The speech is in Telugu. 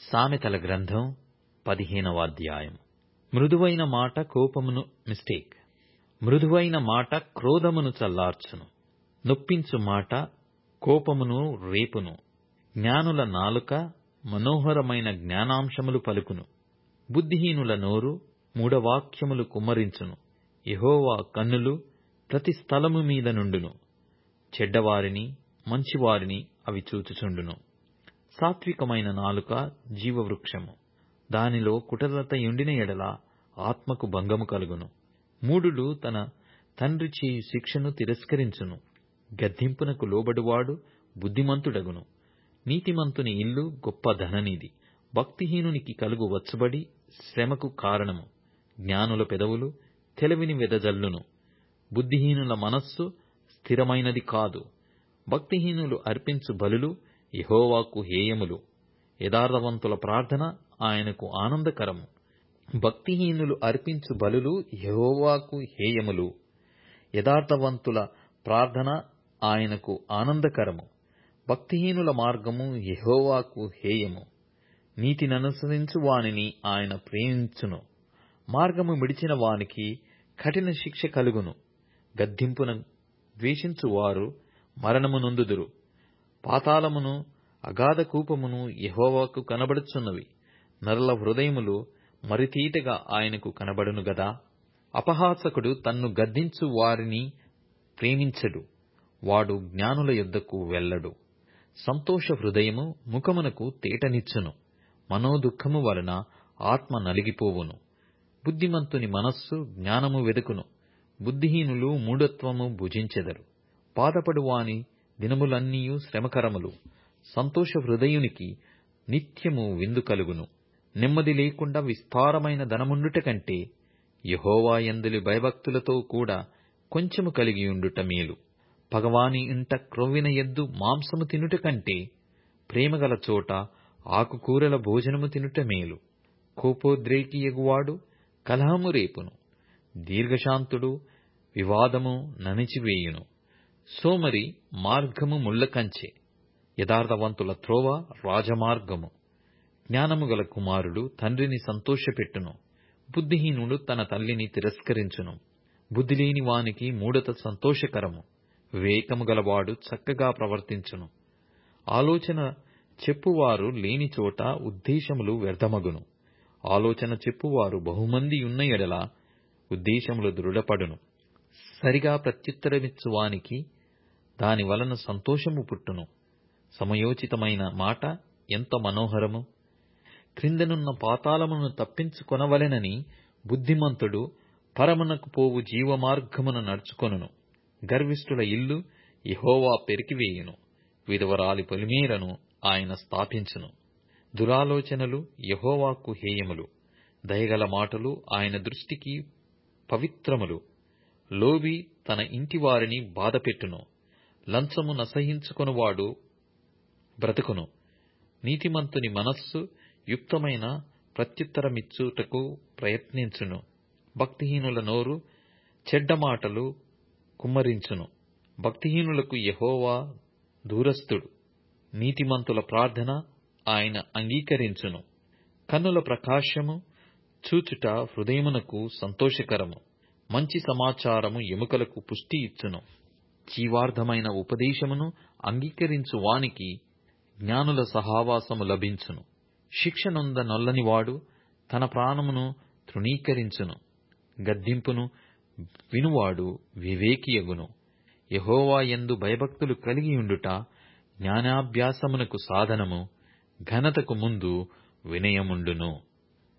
సామెతల గ్రంథం పదిహేనవ అధ్యాయం మృదువైన మాట కోపమును మిస్టేక్ మృదువైన మాట క్రోధమును చల్లార్చును నొప్పించు మాట కోపమును రేపును జ్ఞానుల నాలుక మనోహరమైన జ్ఞానాంశములు పలుకును బుద్ధిహీనుల నోరు మూఢవాక్యములు కుమ్మరించును యెహోవా కన్నులు ప్రతి స్థలము మీద నుండును చెడ్డవారిని మంచివారిని అవి చూచుచుండును సాత్వికమైన నాలుక జీవవృక్షము దానిలో కుటిలత యుండిన ఎడల ఆత్మకు భంగము కలుగును మూఢుడు తన తండ్రి చేయు శిక్షను తిరస్కరించును గద్దింపునకు లోబడువాడు బుద్ధిమంతుడగును నీతిమంతుని ఇల్లు గొప్ప ధననిధి భక్తిహీనునికి కలుగు వచ్చుబడి శ్రమకు కారణము జ్ఞానుల పెదవులు తెలివిని వెదజల్లును బుద్ధిహీనుల మనస్సు స్థిరమైనది కాదు భక్తిహీనులు అర్పించు బలులు యెహోవాకు హేయములు యథార్థవంతుల ప్రార్థన ఆయనకు ఆనందకరము భక్తిహీనులు అర్పించు బలులు యెహోవాకు హేయములు యథార్థవంతుల ప్రార్థన ఆయనకు ఆనందకరము భక్తిహీనుల మార్గము యెహోవాకు హేయము నీతిననుసరించు వానిని ఆయన ప్రేమించును మార్గము మిడిచిన వానికి కఠిన శిక్ష కలుగును గద్దింపున ద్వేషించు వారు మరణము నొందుదురు పాతాళమును అగాధ కూపమును యెహోవాకు కనబడుచున్నవి నరుల హృదయములు మరితీటగా ఆయనకు కనబడును గదా అపహాసకుడు తన్ను గద్దించు వారిని ప్రేమించడు వాడు జ్ఞానుల యొద్దకు వెళ్ళడు సంతోష హృదయము ముఖమునకు తేటనిచ్చును మనోదుఃఖము వలన ఆత్మ నలిగిపోవును బుద్ధిమంతుని మనస్సు జ్ఞానము వెదుకును బుద్ధిహీనులు మూఢత్వము భుజించెదరు బాధపడు వాని దినములన్నీయు శ్రమకరములు సంతోష హృదయునికి నిత్యము విందు కలుగును నెమ్మది లేకుండా విస్తారమైన ధనముండుట కంటే యహోవా ఎందులి భయభక్తులతో కూడా కొంచెము కలిగియుండుట మేలు పగవాని ఇంట క్రొవ్విన ఎద్దు మాంసము తినుట కంటే ప్రేమగల చోట ఆకుకూరల భోజనము తినుట మేలు కోపోద్రేకి ఎగువాడు కలహము రేపును దీర్ఘశాంతుడు వివాదము నణిచివేయును సోమరి మార్గము ముళ్ళకంచె యథార్థవంతుల త్రోవ రాజమార్గము జ్ఞానము గల కుమారుడు తండ్రిని సంతోషపెట్టును బుద్ధిహీనుడు తన తల్లిని తిరస్కరించును బుద్ధిలేని వానికి మూడత సంతోషకరము వివేకము గలవాడు చక్కగా ప్రవర్తించును ఆలోచన చెప్పువారు లేని చోట ఉద్దేశములు వ్యర్థమగును ఆలోచన చెప్పువారు బహుమంది ఉన్న ఎడల ఉద్దేశములు దృఢపడును సరిగా ప్రత్యుత్తరమిచ్చువానికి దాని వలన సంతోషము పుట్టును సమయోచితమైన మాట ఎంత మనోహరము క్రిందనున్న పాతాళమును తప్పించుకొనవలెనని బుద్ధిమంతుడు పరమునకు పోవు జీవమార్గమున నడుచుకొనును గర్విష్ఠుల ఇల్లు యెహోవా పెరికివేయును విధవరాలి పొలిమేరను ఆయన స్థాపించును దురాలోచనలు యెహోవాకు హేయములు దయగల మాటలు ఆయన దృష్టికి పవిత్రములు లోబి తన ఇంటివారిని బాధపెట్టును లంచము నసహించుకొనువాడు బ్రతుకును నీతిమంతుని మనస్సు యుక్తమైన ప్రత్యుత్తరమిచ్చుటకు ప్రయత్నించును భక్తిహీనుల నోరు చెడ్డ మాటలు కుమ్మరించును భక్తిహీనులకు యహోవా దూరస్థుడు నీతిమంతుల ప్రార్థన ఆయన అంగీకరించును కన్నుల ప్రకాశము చూచుట హృదయమునకు సంతోషకరము మంచి సమాచారము ఎముకలకు పుష్టి ఇచ్చును జీవార్థమైన ఉపదేశమును అంగీకరించు వానికి జ్ఞానుల సహావాసము లభించును శిక్ష నొంద నొల్లనివాడు తన ప్రాణమును తృణీకరించును గద్దింపును వినువాడు వివేకియగును యహోవా ఎందు భయభక్తులు కలిగియుండుట జ్ఞానాభ్యాసమునకు సాధనము ఘనతకు ముందు వినయముండును